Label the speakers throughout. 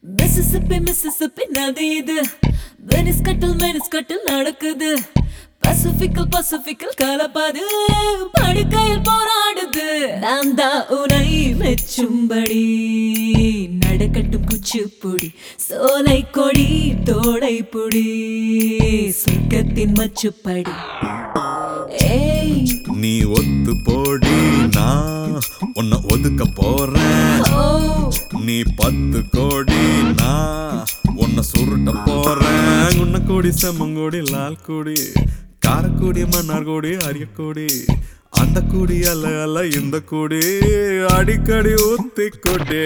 Speaker 1: Mississippi Mississippi நதி இது Venice கட்டில் வெனிஸ் கட்டில் நடக்குது பசிபிக்கல் பசிபிக்கல் கலப்பாது படுக்கையில் போராடுது நான் தான் உனை மெச்சும்படி நடக்கட்டும் குச்சிப்புடி சோலை கொடி தோடை புடி சொர்க்கத்தின் மச்சுப்படி ஏய்
Speaker 2: நீ ஒத்து போடி நான் உன்னை ஒதுக்க போறேன்
Speaker 1: ஓ
Speaker 2: நீ பத்து கோடி நான் உன்னை சுருட்ட போறேன் உன்ன கோடி செம்மங்கோடி லால் கோடி காரக்கோடி மன்னார்கோடி அரியக்கோடி அந்த கூடி அல்ல அல்ல இந்த கூடி அடிக்கடி ஊத்தி கொடி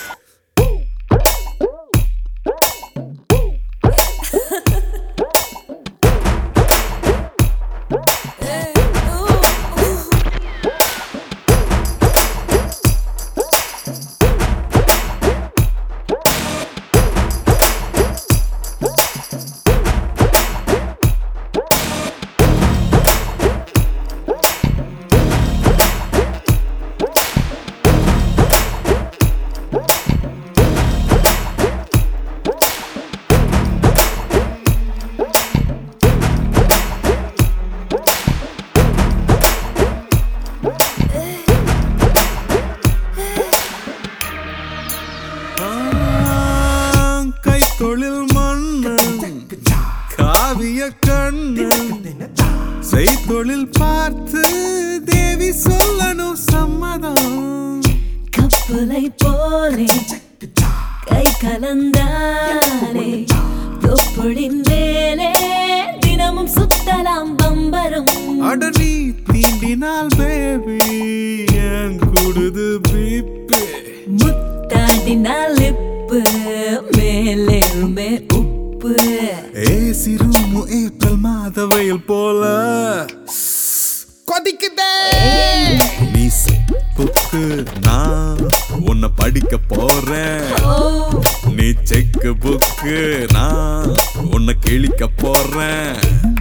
Speaker 2: கை தொழில் மன்னன் காவிய கண்ணன் செய்தொழில் பார்த்து தேவி சொல்லணும் சம்மதம்
Speaker 1: கப்பலை போலே கை கலந்தாலே தொப்புளின் மேலே தினமும் சுத்தலாம் பம்பரம்
Speaker 2: அட நீ தீண்டினால் பேபி ஏன் கூடுது பீப்பே
Speaker 1: முத்தாடினால் இப்பு மேலேருமே உப்பு
Speaker 2: ஏ சிறுமு ஏப்ரல் மாத வெயில் போல கொதிக்குதே நீ புக்கு நான் உன்னை படிக்க போறேன்
Speaker 1: ஓ
Speaker 2: நீ செக்கு புக்கு நான் உன்னை கிழிக்க போறேன்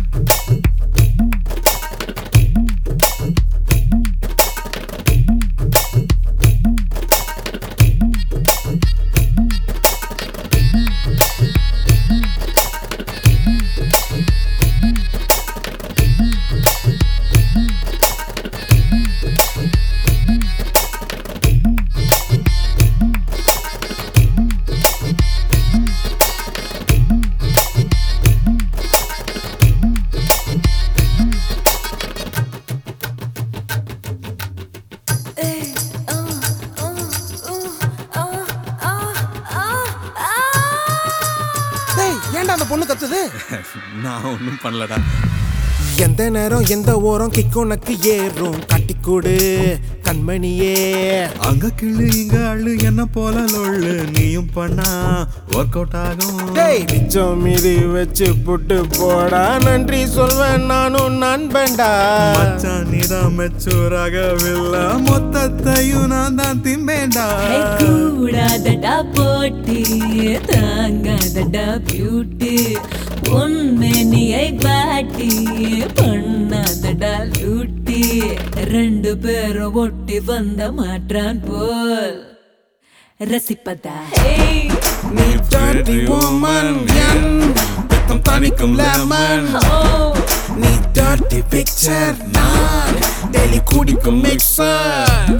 Speaker 3: டேய் ஏன்டா அந்த பொண்ணு கத்துது
Speaker 2: நான் ஒன்றும் பண்ணலடா
Speaker 3: எந்த நேரம் எந்த ஓரம் கிக்கு உனக்கு ஏறும் கட்டிக்கூடு கண்மணியே
Speaker 2: அங்க கிளு இங்க அழு என்ன போல லொள்ளு நீயும் பண்ணா ஒர்க் அவுட் ஆகும்
Speaker 3: டேய் மிச்சம் மீதி வச்சு புட்டு போடா நன்றி சொல்வேன் நானும் நண்பன்டா
Speaker 2: மச்சான் நீதான் மெச்சூராகவில்லை மொத்தத்தையும் நான் தான் திம்பேண்டா
Speaker 1: ஹே, கூடாதடா போட்டி தாங்காதடா பியூட்டி பொன்மேனியை பாட்டி பண்ணாதடா லூட்டி ரெண்டு பேரும் ஒட்டி வந்த மாற்றான் போல் ரசிப்பதா Hey,
Speaker 3: நீ dirty woman என் பித்தம் தணிக்கும் lemon
Speaker 1: oh,
Speaker 3: நீ dirty picture நான் டெய்லி குடிக்கும் mixer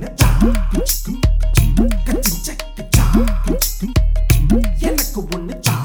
Speaker 3: எனக்கு ஒண்ணு